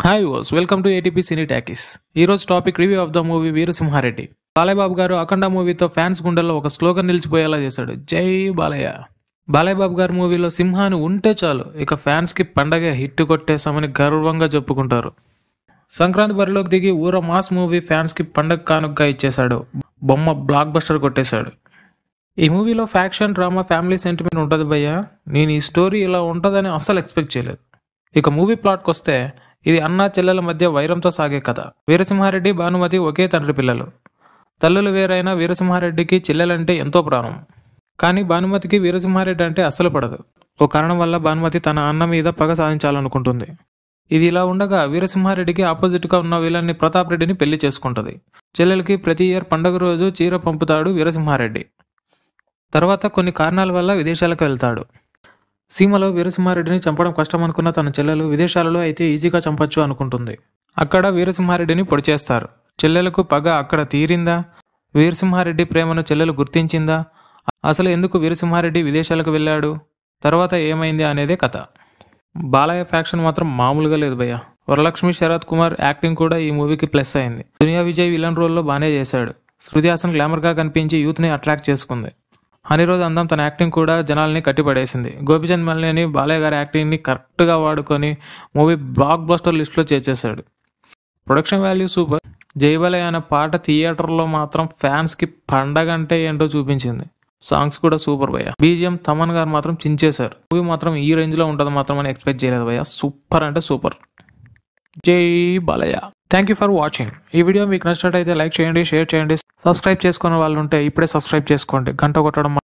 hi వాస్ welcome to ATP cine talkies ఈ రోజు topic review of the movie Veera Simha Reddy Balayya Babu garu Akhanda మూవీతో ఫ్యాన్స్ గుండెల్లో ఒక స్లోగన్ నిలిచిపోయేలా చేశాడు జై బాలయ్య బాలయ్య బాబు గారి మూవీలో సింహాన్ని ఉంటే చాలు ఇక ఫ్యాన్స్ కి పండగ హిట్ కొట్టేశామని గర్వంగా చెప్పుకుంటారు సంక్రాంతి బరిలోకి దిగి ఊర మాస్ మూవీ ఫ్యాన్స్ కి పండగ కానుకగా ఇచ్చేశాడు బొమ్మ బ్లాక్ బస్టర్ కొట్టేశాడు ఈ మూవీలో ఫ్యాక్షన్ డ్రామా ఫ్యామిలీ సెంటిమెంట్ ఉంటుంది భయ్య నేను ఈ స్టోరీ ఇలా ఉంటుందని అస్సలు ఎక్స్పెక్ట్ చేయలేదు ఇక మూవీ ప్లాట్కి వస్తే ఇది అన్నా చెల్లెల మధ్య వైరంతో సాగే కథ వీరసింహారెడ్డి భానుమతి ఒకే తండ్రి పిల్లలు తల్లులు వేరైన వీరసింహారెడ్డికి చెల్లెలంటే ఎంతో ప్రాణం కానీ భానుమతికి వీరసింహారెడ్డి అంటే అస్సలు పడదు ఓ కారణం వల్ల భానుమతి తన అన్న మీద పగ సాధించాలనుకుంటుంది ఇది ఇలా ఉండగా వీరసింహారెడ్డికి ఆపోజిట్గా ఉన్న వీళ్ళని ప్రతాప్ రెడ్డిని పెళ్లి చేసుకుంటుంది చెల్లెలకి ప్రతి ఇయర్ పండుగ రోజు చీర పంపుతాడు వీరసింహారెడ్డి తర్వాత కొన్ని కారణాల వల్ల విదేశాలకు వెళ్తాడు సీమలో వీరసింహారెడ్డిని చంపడం కష్టం అనుకున్న తన చెల్లెలు విదేశాలలో అయితే ఈజీగా చంపొచ్చు అనుకుంటుంది అక్కడ వీరసింహారెడ్డిని పొడి చేస్తారు చెల్లెలకు పగ అక్కడ తీరిందా వీరసింహారెడ్డి ప్రేమను చెల్లెలు గుర్తించిందా అసలు ఎందుకు వీరసింహారెడ్డి విదేశాలకు వెళ్ళాడు తర్వాత ఏమైంది అనేదే కథ బాలయ్య ఫ్యాక్షన్ మాత్రం మామూలుగా లేదు భయ్య వరలక్ష్మి శరత్ కుమార్ యాక్టింగ్ కూడా ఈ మూవీకి ప్లస్ అయింది దునియా విజయ్ విలన్ రోల్లో బాగానే చేశాడు శృతి హాసన్ గ్లామర్గా కనిపించి యూత్ని అట్రాక్ట్ చేసుకుంది హనీరోజ్ అందం తన యాక్టింగ్ కూడా జనాల్ని కట్టిపడేసింది గోపిచంద్ మల్లేని బాలయ్య గారి యాక్టింగ్ని కరెక్ట్గా వాడుకొని మూవీ బ్లాక్ బస్టర్ లిస్ట్లో చేర్చేశాడు ప్రొడక్షన్ వాల్యూ సూపర్ జైబలయ్య అనే పాట థియేటర్లో మాత్రం ఫ్యాన్స్కి పండగ అంటే ఏంటో చూపించింది సాంగ్స్ కూడా సూపర్ భయ్య బీజిఎం తమన్ గారు మాత్రం చించేశారు మూవీ మాత్రం ఈ రేంజ్లో ఉంటుంది మాత్రం అని ఎక్స్పెక్ట్ చేయలేదు భయ్య సూపర్ అంటే super Jai Balayya thank you for watching ఈ వీడియో మీకు నచ్చినట్టయితే లైక్ చేయండి షేర్ చేయండి సబ్స్క్రైబ్ చేసుకునే వాళ్ళు ఉంటే ఇప్పుడే సబ్స్క్రైబ్ చేసుకోండి గంట కొట్టడం